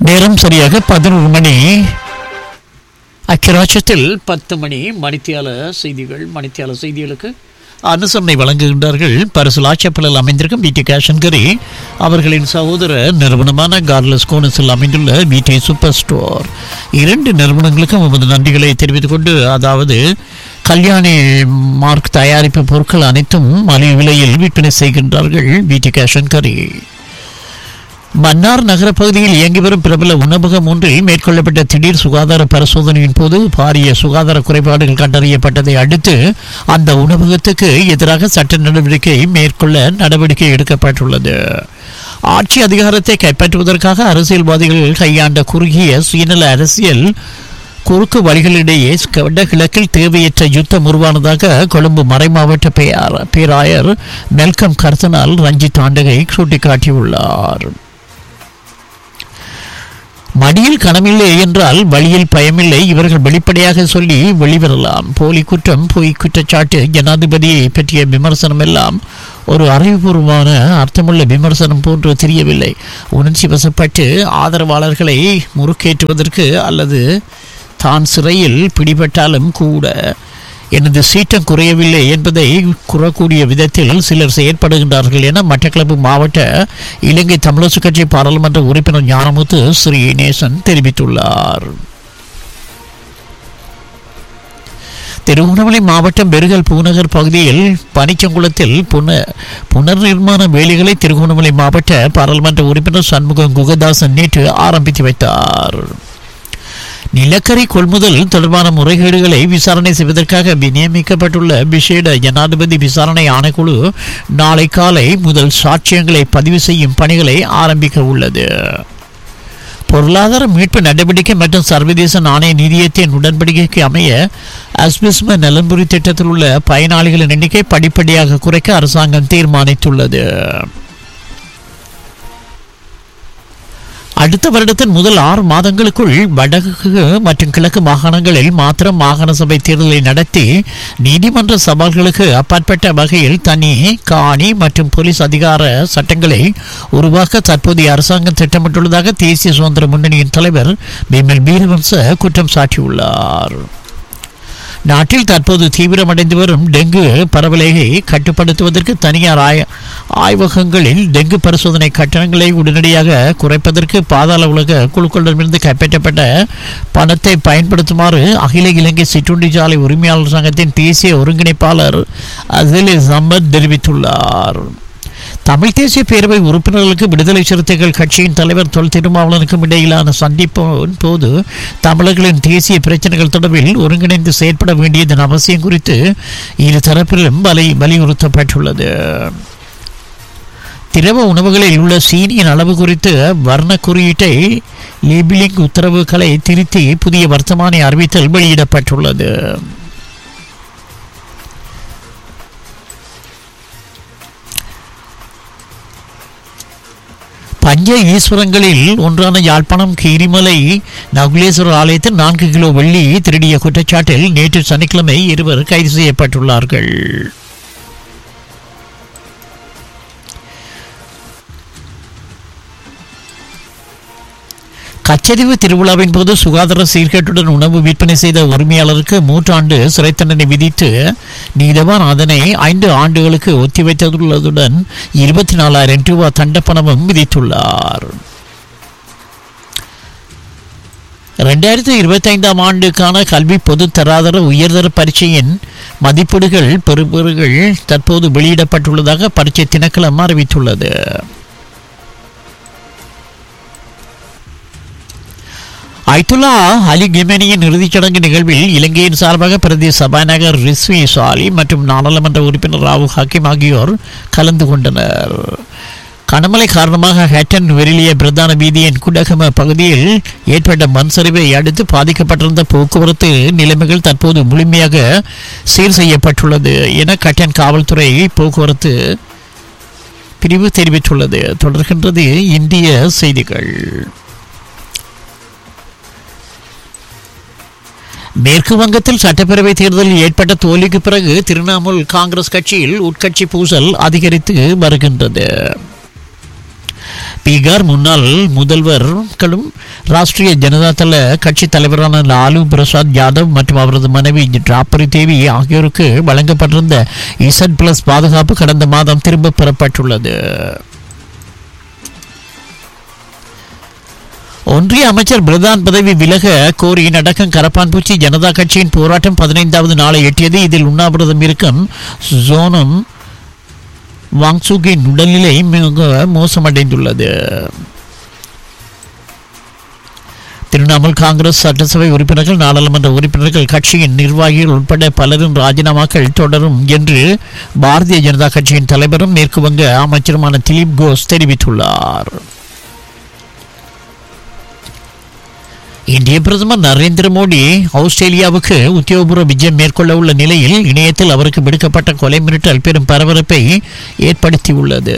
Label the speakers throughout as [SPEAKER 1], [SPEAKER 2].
[SPEAKER 1] நேரம் சரியாக பதினொரு மணி அக்கிராட்சத்தில் பத்து மணி மணித்தியால செய்திகள் மணித்தியால செய்திகளுக்கு அனுசரணை வழங்குகின்றார்கள் பரிசுலாச்சப்பலில் அமைந்திருக்கும் பிடி கேஷன்கரி அவர்களின் சகோதர நிறுவனமான கார்லஸ் கோனஸில் அமைந்துள்ள பிடி சூப்பர் ஸ்டோர் இரண்டு நிறுவனங்களுக்கும் நமது நன்றிகளை தெரிவித்துக் கொண்டு அதாவது கல்யாணி மார்க் தயாரிப்பு பொருட்கள் அனைத்தும் மலிவு விலையில் விற்பனை செய்கின்றார்கள் பிடி கேஷன்கரி மன்னார் நகர பகுதியில் இயங்கி வரும் பிரபல உணவகம் ஒன்றில் மேற்கொள்ளப்பட்ட திடீர் சுகாதார பரிசோதனையின் போது பாரிய சுகாதார குறைபாடுகள் கண்டறியப்பட்டதை அடுத்து அந்த உணவகத்துக்கு எதிராக சட்ட நடவடிக்கை மேற்கொள்ள நடவடிக்கை எடுக்கப்பட்டுள்ளது ஆட்சி அதிகாரத்தை கைப்பற்றுவதற்காக அரசியல்வாதிகள் கையாண்ட குறுகிய சுயநல அரசியல் குறுக்கு வழிகளிடையே வடகிழக்கில் தேவையற்ற யுத்தம் உருவானதாக கொழும்பு மறைமாவட்ட பேர பேராயர் மெல்கம் கர்சனால் ரஞ்சித் ஆண்டகை சுட்டிக்காட்டியுள்ளார் மடியில் கனமில்லை என்றால் வழியில் பயமில்லை இவர்கள் வெளிப்படையாக சொல்லி வெளிவரலாம் போலி குற்றம் பொய் குற்றச்சாட்டு ஜனாதிபதியை பற்றிய விமர்சனம் எல்லாம் ஒரு அறிவுபூர்வமான அர்த்தமுள்ள விமர்சனம் போன்று தெரியவில்லை உணர்ச்சி வசப்பட்டு ஆதரவாளர்களை முறுக்கேற்றுவதற்கு அல்லது தான் சிறையில் பிடிபட்டாலும் கூட எனது சீட்டம் குறையவில்லை என்பதை கூறக்கூடிய விதத்தில் சிலர் செயற்படுகின்றார்கள் என மட்டக்களப்பு மாவட்ட இலங்கை தமிழரசு கட்சி பாராளுமன்ற உறுப்பினர் ஞானமுத்து ஸ்ரீ நேசன் தெரிவித்துள்ளார் திருவண்ணாமலை மாவட்டம் பெருகல் பூநகர் பகுதியில் பனிச்சங்குளத்தில் புன புனர் நிர்மாண வேலைகளை திருவண்ணாமலை மாவட்ட பாராளுமன்ற உறுப்பினர் சண்முகம் குகதாசன் நேற்று ஆரம்பித்து வைத்தார் நிலக்கரி கொள்முதல் தொடர்பான முறைகேடுகளை விசாரணை செய்வதற்காக நியமிக்கப்பட்டுள்ள விசேட ஜனாதிபதி விசாரணை ஆணைக்குழு நாளை காலை முதல் சாட்சியங்களை பதிவு செய்யும் பணிகளை ஆரம்பிக்க உள்ளது பொருளாதார மீட்பு நடவடிக்கை மற்றும் சர்வதேச நாணய நிதியத்தின் உடன்படிக்கைக்கு அமைய அஸ்பிஸ்ம நலன்புரி திட்டத்தில் உள்ள பயனாளிகளின் எண்ணிக்கை படிப்படியாக குறைக்க அரசாங்கம் தீர்மானித்துள்ளது அடுத்த வருடத்தின் முதல் ஆறு மாதங்களுக்குள் வடக்கு மற்றும் கிழக்கு மாகாணங்களில் மாத்திரம் மாகாண சபை தேர்தலை நடத்தி நீதிமன்ற சவால்களுக்கு அப்பாற்பட்ட வகையில் தனி காணி மற்றும் போலீஸ் அதிகார சட்டங்களை உருவாக்க தற்போதைய அரசாங்கம் திட்டமிட்டுள்ளதாக தேசிய சுதந்திர முன்னணியின் தலைவர் பிமல் வீரவன்ச குற்றம் சாட்டியுள்ளார் நாட்டில் தற்போது தீவிரமடைந்து வரும் டெங்கு பரவலை கட்டுப்படுத்துவதற்கு தனியார் ஆய ஆய்வகங்களில் டெங்கு பரிசோதனை கட்டணங்களை உடனடியாக குறைப்பதற்கு பாதாள உலக குழுக்களிடமிருந்து கைப்பற்றப்பட்ட பணத்தை பயன்படுத்துமாறு அகில இலங்கை சிற்றுண்டி சாலை உரிமையாளர் சங்கத்தின் தேசிய ஒருங்கிணைப்பாளர் அசிலி சம்பத் தெரிவித்துள்ளார் தமிழ் தேசிய பேரவை உறுப்பினர்களுக்கு விடுதலை சிறுத்தைகள் கட்சியின் தலைவர் தொல் திருமாவளனுக்கும் இடையிலான சந்திப்பின் போது தமிழர்களின் தேசிய பிரச்சனைகள் தொடர்பில் ஒருங்கிணைந்து செயற்பட வேண்டியதன் அவசியம் குறித்து இரு தரப்பிலும் வலி வலியுறுத்தப்பட்டுள்ளது திரவ உணவுகளில் உள்ள சீனியின் அளவு குறித்து வர்ண குறியீட்டை லேபிளிங் உத்தரவுகளை திருத்தி புதிய வர்த்தமானி அறிவித்தல் வெளியிடப்பட்டுள்ளது பஞ்ச ஈஸ்வரங்களில் ஒன்றான யாழ்ப்பாணம் கீரிமலை நகுலேஸ்வரர் ஆலயத்தில் நான்கு கிலோ வெள்ளி திருடிய குற்றச்சாட்டில் நேற்று சனிக்கிழமை இருவர் கைது செய்யப்பட்டுள்ளார்கள் கச்சரிவு திருவிழாவின் போது சுகாதார சீர்கேட்டுடன் உணவு விற்பனை செய்த உரிமையாளருக்கு மூன்றாண்டு சிறை தண்டனை விதித்து நீதவான் அதனை ஐந்து ஆண்டுகளுக்கு ஒத்திவைத்துள்ளதுடன் இருபத்தி நாலாயிரம் ரூபாய் தண்டப்பணமும் விதித்துள்ளார் ரெண்டாயிரத்தி இருபத்தைந்தாம் ஆண்டுக்கான கல்வி பொது தராதர உயர்தர பரீட்சையின் மதிப்பீடுகள் பெறுபேறுகள் தற்போது வெளியிடப்பட்டுள்ளதாக பரீட்சை திணைக்களம் அறிவித்துள்ளது ஐத்துல்லா அலி கிமெனியின் இறுதிச் சடங்கு நிகழ்வில் இலங்கையின் சார்பாக பிரதி சபாநாயகர் ரிஸ்வி சாலி மற்றும் நாடாளுமன்ற உறுப்பினர் ராவு ஹக்கீம் ஆகியோர் கலந்து கொண்டனர் கனமழை காரணமாக ஹேட்டன் வெரிலிய பிரதான வீதியின் குடகம பகுதியில் ஏற்பட்ட மண் சரிவை அடுத்து பாதிக்கப்பட்டிருந்த போக்குவரத்து நிலைமைகள் தற்போது முழுமையாக சீர் செய்யப்பட்டுள்ளது என கட்டன் காவல்துறை போக்குவரத்து பிரிவு தெரிவித்துள்ளது தொடர்கின்றது இந்திய செய்திகள் மேற்கு வங்கத்தில் சட்டப்பேரவை தேர்தலில் ஏற்பட்ட தோல்விக்கு பிறகு திரிணாமுல் காங்கிரஸ் கட்சியில் உட்கட்சி பூசல் அதிகரித்து வருகின்றது பீகார் முன்னாள் முதல்வர்களும் ராஷ்டிரிய ஜனதா தள கட்சி தலைவரான லாலு பிரசாத் யாதவ் மற்றும் அவரது மனைவி டிராப்பரி தேவி ஆகியோருக்கு வழங்கப்பட்டிருந்த இசட் பிளஸ் பாதுகாப்பு கடந்த மாதம் திரும்ப பெறப்பட்டுள்ளது ஒன்றிய அமைச்சர் பிரதான் பதவி விலக கோரி நடக்கும் கரப்பான்பூச்சி ஜனதா கட்சியின் போராட்டம் பதினைந்தாவது நாளை எட்டியது இதில் உண்ணாவிரதம் இருக்கும் ஜோனும் வாங்சுகின் உடல்நிலை மிக மோசமடைந்துள்ளது திரிணாமுல் காங்கிரஸ் சட்டசபை உறுப்பினர்கள் நாடாளுமன்ற உறுப்பினர்கள் கட்சியின் நிர்வாகிகள் உட்பட பலரும் ராஜினாமாக்கள் தொடரும் என்று பாரதிய ஜனதா கட்சியின் தலைவரும் மேற்கு வங்க அமைச்சருமான திலீப் கோஷ் தெரிவித்துள்ளார் இந்திய பிரதமர் நரேந்திர மோடி ஆஸ்திரேலியாவுக்கு உத்தியோகபூர்வ விஜயம் மேற்கொள்ள உள்ள நிலையில் இணையத்தில் அவருக்கு விடுக்கப்பட்ட கொலை மிரட்டல் பெரும் பரபரப்பை ஏற்படுத்தியுள்ளது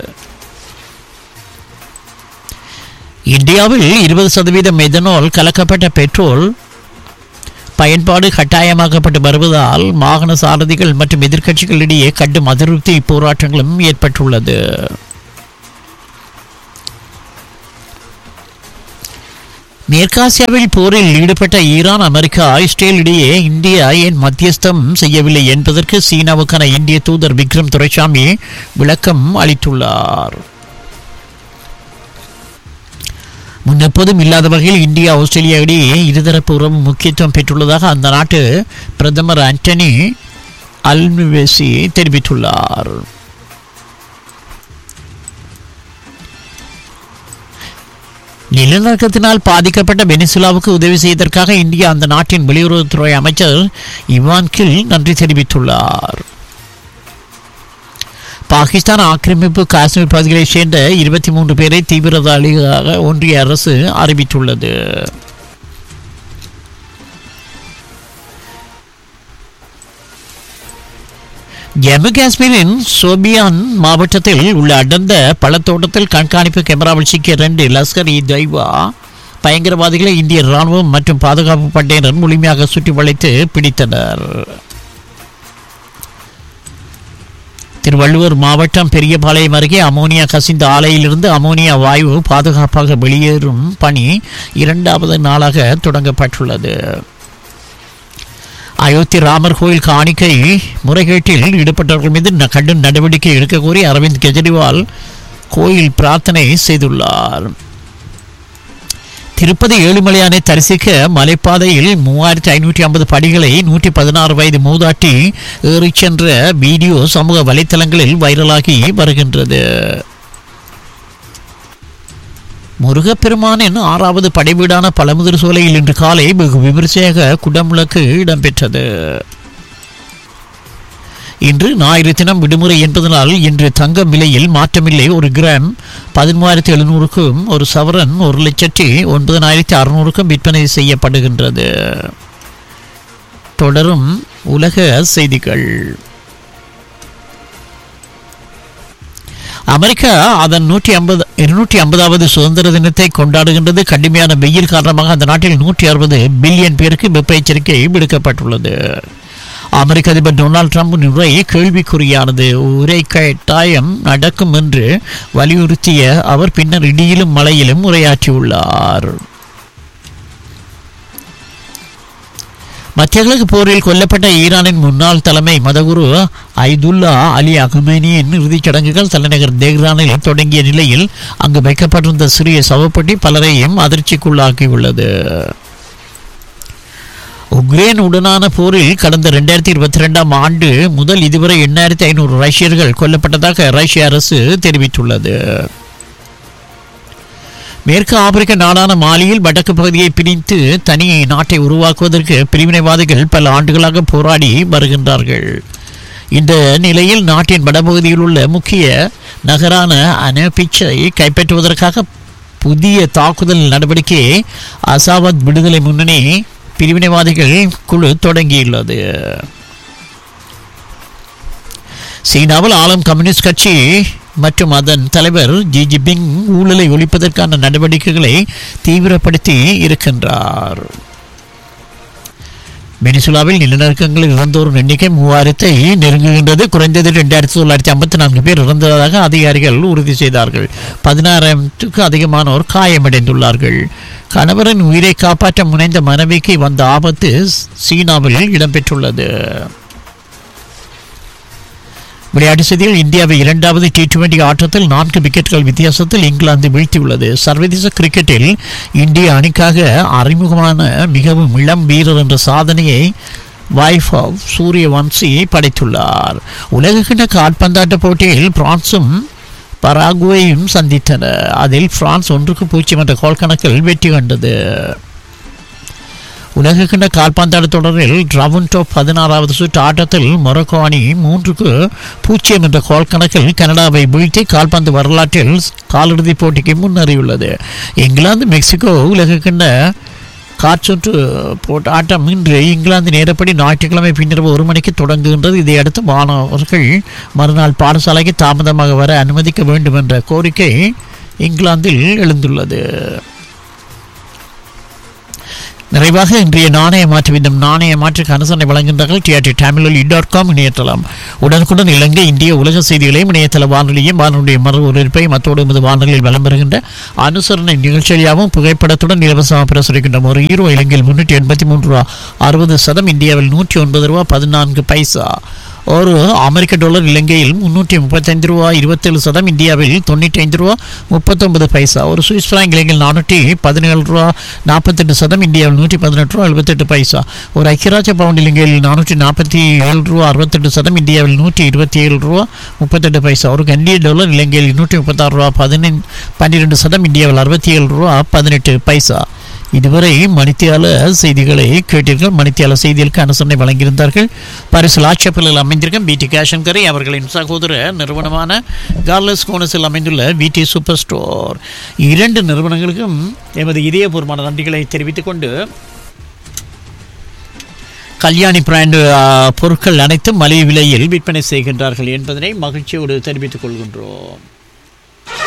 [SPEAKER 1] இந்தியாவில் இருபது சதவீதம் மெதனால் கலக்கப்பட்ட பெட்ரோல் பயன்பாடு கட்டாயமாக்கப்பட்டு வருவதால் வாகன சாரதிகள் மற்றும் எதிர்க்கட்சிகளிடையே கடும் அதிருப்தி போராட்டங்களும் ஏற்பட்டுள்ளது மேற்காசியாவில் போரில் ஈடுபட்ட ஈரான் அமெரிக்கா இஸ்ரேல் இடையே இந்தியா ஏன் மத்தியஸ்தம் செய்யவில்லை என்பதற்கு சீனாவுக்கான இந்திய தூதர் விக்ரம் துரைசாமி விளக்கம் அளித்துள்ளார் முன்னெப்போதும் இல்லாத வகையில் இந்தியா ஆஸ்திரேலியா இடையே இருதரப்பு உறவு முக்கியத்துவம் பெற்றுள்ளதாக அந்த நாட்டு பிரதமர் ஆண்டனி அல்மிவேசி தெரிவித்துள்ளார் நிலநடுக்கத்தினால் பாதிக்கப்பட்ட வெனிசுலாவுக்கு உதவி செய்வதற்காக இந்தியா அந்த நாட்டின் வெளியுறவுத்துறை அமைச்சர் இவான் கில் நன்றி தெரிவித்துள்ளார் பாகிஸ்தான் ஆக்கிரமிப்பு காஷ்மீர் பகுதிகளைச் சேர்ந்த இருபத்தி மூன்று பேரை தீவிரவாதிகளாக ஒன்றிய அரசு அறிவித்துள்ளது ஜம்மு காஷ்மீரின் சோபியான் மாவட்டத்தில் உள்ள அடர்ந்த பழத்தோட்டத்தில் கண்காணிப்பு கேமராவில் சிக்கிய ரெண்டு லஷ்கர் இ தொய்பா பயங்கரவாதிகளை இந்திய ராணுவம் மற்றும் பாதுகாப்பு படையினர் முழுமையாக சுற்றி வளைத்து பிடித்தனர் திருவள்ளுவர் மாவட்டம் பெரியபாளையம் அருகே அமோனியா கசிந்த ஆலையிலிருந்து அமோனியா வாயு பாதுகாப்பாக வெளியேறும் பணி இரண்டாவது நாளாக தொடங்கப்பட்டுள்ளது அயோத்தி ராமர் கோயில் காணிக்கை முறைகேட்டில் ஈடுபட்டவர்கள் மீது ந- கடும் நடவடிக்கை எடுக்க கோரி அரவிந்த் கெஜ்ரிவால் கோயில் பிரார்த்தனை செய்துள்ளார் திருப்பதி ஏழுமலையானை தரிசிக்க மலைப்பாதையில் மூவாயிரத்தி ஐநூற்றி ஐம்பது படிகளை நூற்றி பதினாறு வயது மூதாட்டி ஏறிச் சென்ற வீடியோ சமூக வலைத்தளங்களில் வைரலாகி வருகின்றது முருகப்பெருமானின் ஆறாவது படைவீடான பழமுதிர் சோலையில் இன்று காலை வெகு விமர்சையாக குடமுழக்கு இடம்பெற்றது இன்று ஞாயிறு தினம் விடுமுறை என்பதனால் இன்று தங்கம் விலையில் மாற்றமில்லை ஒரு கிராம் பதிமூவாயிரத்தி எழுநூறுக்கும் ஒரு சவரன் ஒரு லட்சத்தி ஒன்பதனாயிரத்தி அறுநூறுக்கும் விற்பனை செய்யப்படுகின்றது தொடரும் உலக செய்திகள் அமெரிக்கா அதன் நூற்றி ஐம்பது இருநூற்றி ஐம்பதாவது சுதந்திர தினத்தை கொண்டாடுகின்றது கடுமையான வெயில் காரணமாக அந்த நாட்டில் நூற்றி அறுபது பில்லியன் பேருக்கு வெப்ப எச்சரிக்கை விடுக்கப்பட்டுள்ளது அமெரிக்க அதிபர் டொனால்ட் ட்ரம்ப் உரை கேள்விக்குறியானது உரை கட்டாயம் நடக்கும் என்று வலியுறுத்திய அவர் பின்னர் இடியிலும் மழையிலும் உரையாற்றியுள்ளார் மத்திய கிழக்கு போரில் கொல்லப்பட்ட ஈரானின் முன்னாள் தலைமை மதகுரு ஐதுல்லா அலி அகமேனியின் இறுதிச் சடங்குகள் தலைநகர் தெஹ்ரானில் தொடங்கிய நிலையில் அங்கு வைக்கப்பட்டிருந்த சிறிய சவப்பட்டி பலரையும் அதிர்ச்சிக்குள்ளாக்கியுள்ளது உக்ரைன் உடனான போரில் கடந்த ரெண்டாயிரத்தி இருபத்தி ரெண்டாம் ஆண்டு முதல் இதுவரை எண்ணாயிரத்தி ஐநூறு ரஷ்யர்கள் கொல்லப்பட்டதாக ரஷ்ய அரசு தெரிவித்துள்ளது மேற்கு ஆப்பிரிக்க நாடான மாலியில் வடக்கு பகுதியை பிரித்து தனி நாட்டை உருவாக்குவதற்கு பிரிவினைவாதிகள் பல ஆண்டுகளாக போராடி வருகின்றார்கள் இந்த நிலையில் நாட்டின் வடபகுதியில் உள்ள முக்கிய நகரான அனபிச்சை கைப்பற்றுவதற்காக புதிய தாக்குதல் நடவடிக்கையை அசாவத் விடுதலை முன்னணி பிரிவினைவாதிகள் குழு தொடங்கியுள்ளது சீனாவில் ஆளும் கம்யூனிஸ்ட் கட்சி மற்றும் அதன் தலைவர் ஜி ஜிபிங் ஊழலை ஒழிப்பதற்கான நடவடிக்கைகளை தீவிரப்படுத்தி இருக்கின்றார் வெனிசுலாவில் நிலநடுக்கங்களில் இறந்தோரின் எண்ணிக்கை மூவாயிரத்தை நெருங்குகின்றது குறைந்தது ரெண்டாயிரத்தி தொள்ளாயிரத்தி ஐம்பத்தி நான்கு பேர் இறந்ததாக அதிகாரிகள் உறுதி செய்தார்கள் பதினாறாயிரத்துக்கு அதிகமானோர் காயமடைந்துள்ளார்கள் கணவரின் உயிரை காப்பாற்ற முனைந்த மனைவிக்கு வந்த ஆபத்து சீனாவில் இடம்பெற்றுள்ளது விளையாட்டுச் செய்திகள் இந்தியாவை இரண்டாவது டி டுவெண்டி ஆட்டத்தில் நான்கு விக்கெட்டுகள் வித்தியாசத்தில் இங்கிலாந்து வீழ்த்தியுள்ளது சர்வதேச கிரிக்கெட்டில் இந்திய அணிக்காக அறிமுகமான மிகவும் இளம் வீரர் என்ற சாதனையை வைஃப் ஆஃப் சூரியவன்சி படைத்துள்ளார் உலகக்கிண்ண கால்பந்தாட்ட போட்டியில் பிரான்சும் பராகுவையும் சந்தித்தன அதில் பிரான்ஸ் ஒன்றுக்கு பூஜ்ஜியம் என்ற கோல் கணக்கில் வெற்றி கண்டது உலகக்கிண்ண கால்பந்தாட்ட தொடரில் ட்ரவுன்டோ பதினாறாவது சுற்று ஆட்டத்தில் மொரக்கோ அணி மூன்றுக்கு பூஜ்ஜியம் என்ற கோல் கணக்கில் கனடாவை வீழ்த்தி கால்பந்து வரலாற்றில் காலிறுதிப் போட்டிக்கு முன்னேறியுள்ளது இங்கிலாந்து மெக்சிகோ உலகக்கிண்ண காற்சொன்று போட்ட ஆட்டம் இன்று இங்கிலாந்து நேரப்படி ஞாயிற்றுக்கிழமை பின்னிரவு ஒரு மணிக்கு தொடங்குகின்றது இதையடுத்து மாணவர்கள் மறுநாள் பாடசாலைக்கு தாமதமாக வர அனுமதிக்க வேண்டும் என்ற கோரிக்கை இங்கிலாந்தில் எழுந்துள்ளது நிறைவாக இன்றைய நாணய மாற்று வீதம் நாணய மாற்றுக்கு அனுசரணை வழங்குகின்றார்கள் டிஆர்டி தமிழொலி டாட் காம் இணையதளம் உடனுக்குடன் இலங்கை இந்திய உலக செய்திகளையும் இணையதள வானொலியும் வானொலிய மறு ஒருப்பையும் அத்தோடு எமது வானொலியில் வலம் பெறுகின்ற அனுசரணை நிகழ்ச்சியாகவும் புகைப்படத்துடன் இலவசமாக பிரசுரிக்கின்றோம் ஒரு ஹீரோ இலங்கையில் முன்னூற்றி எண்பத்தி மூன்று ரூபா அறுபது சதம் இந்தியாவில் நூற்றி ஒன்பது ரூபா பதினான்கு பைசா ஒரு அமெரிக்க டாலர் இலங்கையில் முன்னூற்றி முப்பத்தைந்து ரூபா இருபத்தேழு சதம் இந்தியாவில் தொண்ணூற்றி ஐந்து ரூபா முப்பத்தொன்பது பைசா ஒரு சுவிஸ் ஃப்ராங்க் இலங்கையில் நானூற்றி பதினேழு ரூபா நாற்பத்தெட்டு சதம் இந்தியாவில் நூற்றி பதினெட்டு ரூபா எழுபத்தெட்டு பைசா ஒரு ஐக்கியராஜ பவுண்ட் இலங்கையில் நானூற்றி நாற்பத்தி ஏழு ரூபா அறுபத்தெட்டு சதம் இந்தியாவில் நூற்றி இருபத்தி ஏழு ரூபா முப்பத்தெட்டு பைசா ஒரு கண்டிய டாலர் இலங்கையில் நூற்றி முப்பத்தாறு ரூபா பதினைந்து பன்னிரெண்டு சதம் இந்தியாவில் அறுபத்தி ஏழு ரூபா பதினெட்டு பைசா இதுவரை மணித்தியால செய்திகளை கேட்டீர்கள் மணித்தியால செய்திகளுக்கு அனுசரணை வழங்கியிருந்தார்கள் பாரிஸ் லாட்சப்பில் அமைந்திருக்கும் பிடி கேஷன் கரை அவர்களின் சகோதர நிறுவனமான கார்லஸ் கோனஸில் அமைந்துள்ள விடி சூப்பர் ஸ்டோர் இரண்டு நிறுவனங்களுக்கும் எமது இதயபூர்வமான நன்றிகளை தெரிவித்துக் கொண்டு கல்யாணி பிராண்ட் ஆ, பொருட்கள் அனைத்தும் மலிவு விலையில் விற்பனை செய்கின்றார்கள் என்பதனை மகிழ்ச்சியோடு தெரிவித்துக் கொள்கின்றோம்